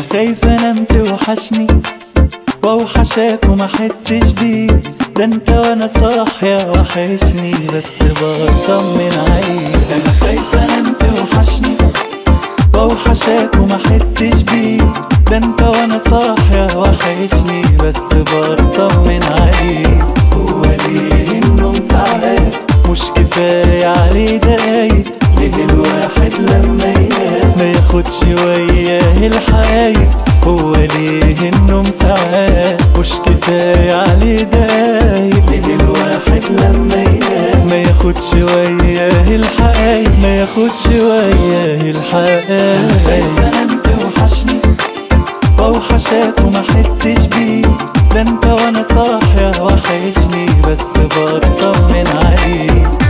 خايفة انام توحشني واوحشك وما احسش بيك ده انت وانا صاحية وحشني بس بطمن عليك انا خايفة انام توحشني واوحشك وما احسش بيك ده انت وانا صاحية وحشني بس بطمن عليك هو ليه النوم ساعات مش كفاية عليه دقايق ليه الواحد لما ينام ما ياخدش وياه الحايق هو ليه النوم ساعات مش كفاية عليه دقايق ليه الواحد لما ينام ما ياخدش وياه الحقايق ما ياخدش وياه الحقايق انام توحشني واوحشك وما احسش بيك ده انت وانا صاحية وحشني بس بطمن عليك